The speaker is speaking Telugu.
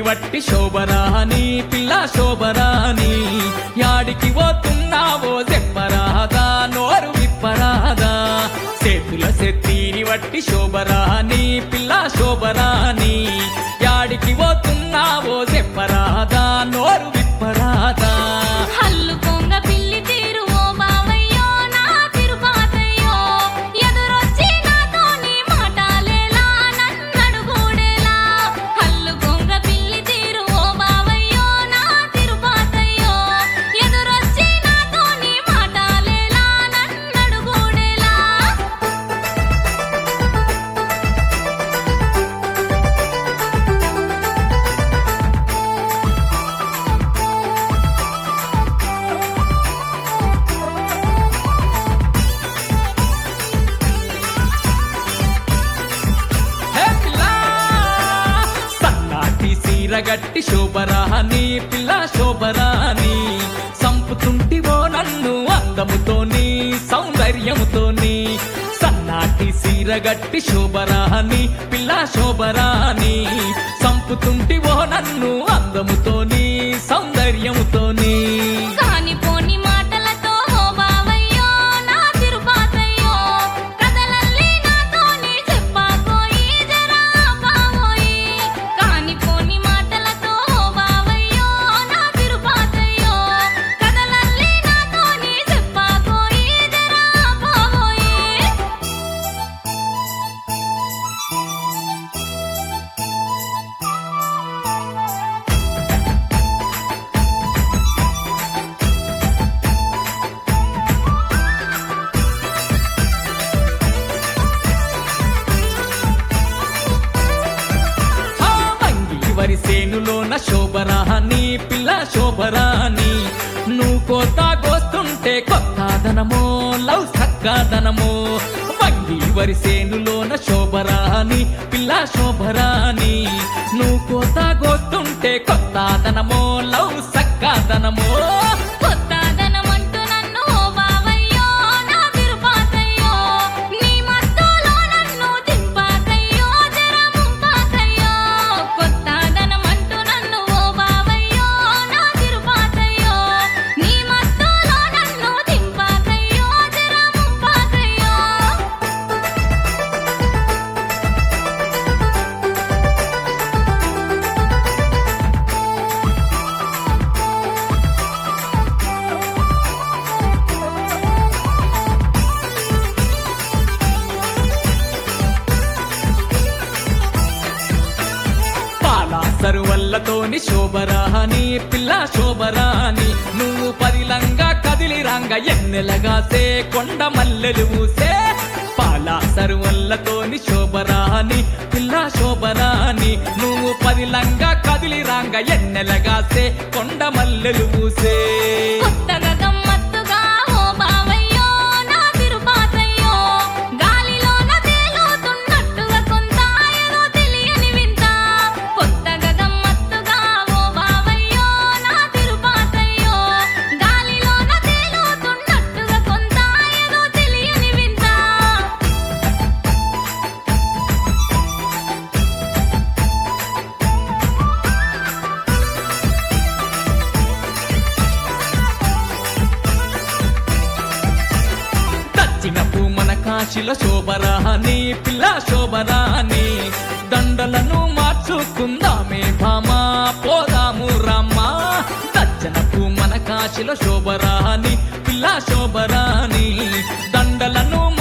వట్టి శోభరాని పిల్ల శోభరాని యాడికి పోతున్నావో చెప్పరాదా నోరు విప్పరాదా చేతుల సెత్తిని వట్టి శోభరాని పిల్ల శోభరాని యాడికి పోతున్నావో చెప్పరాదా నోరు విప్పరాదా హల్లు కొంగ పిల్లి తీరు ఓ బావయ్యో నా తిరుపాతయ్యో ఎదురొచ్చి నాతోని మాటాలేలా నన్నడుగూడేలా హల్లు కొంగ పిల్లి తీరు ఓ బావయ్యో నా తిరుపాతయ్యో ఎదురొచ్చి నాతోని మాటాలేలా నన్నడుగూడేలా హే పిల్లా! సన్నాటి సీరగట్టి శోభరాని పిల్ల శోభరాని సంపుతుంటివో నన్ను అందముతోని సౌందర్యముతోని సన్నాటి సీరగట్టి శోభరాని పిల్ల శోభరాని సంపుతుంటివో నన్ను అందముతోని సౌందర్యముతోని కానిపోని మాటలతో ఓ బావయ్యో నా తిరుపాతయ్యో కథలల్లి నాతోని చెప్పాకోయి జరా బావోయి కానిపోని మాటలతో ఓ బావయ్యో నా తిరుపాతయ్యో కథలల్లి నాతోని చెప్పాకోయి జరా బావోయి ఆ వంగి వరి సేనులోన శోభరాని పిల్ల శోభరాని నువ్వు కోత కోస్తుంటే కొత్తదనమో లవ్ సక్కదనమో వంగి వరి సేనులోన శోభరాని పిల్ల శోభరాని నువ్వు కోత కోస్తుంటే కొత్తదనమో లవ్ సక్కదనమో కొత్తదనమంటూ నన్ను ఓ బావయ్యో నా తిరుపాతయ్యో నీ మత్తులో నన్ను దింపాకయ్యో జర ముంపాకయ్యో కొత్తదనమంటూ నన్ను ఓ బావయ్యో నా తిరుపాతయ్యో నీ మత్తులో నన్ను దింపాకయ్యో జర ముంపాకయ్యో పాలాసరు వల్లతోని శోభరాని పిల్ల శోభరాని నువ్వు పదిలంగా కదిలి రంగ ఎన్నెలగాసే కొండ మల్లెలు ఊసే పాలాసరు వల్లతోని శోభరాని పిల్ల శోభరాని నువ్వు పదిలంగా కదిలి రంగ ఎన్నెలగాసే కొండ మల్లెలు ఊసే కొత్తగా గమ్మత్తుగా ఓ బావయ్యో నా తిరుపాతయ్యో గాలిలోన తేలుతున్నట్టుగా కొంత ఏదో తెలియని వింత కొత్తగా గమ్మత్తుగా ఓ బావయ్యో నా తిరుపాతయ్యో గాలిలోన తేలుతున్నట్టుగా కొంత ఏదో తెలియని వింత దచ్చిన మన కాశిల శోభరాని పిల్ల శోభరాని దండలను మార్చుకుందామే భామా పోదాము రమ్మా దచ్చన మన కాశిల శోభరాని పిల్ల శోభరాని దండలను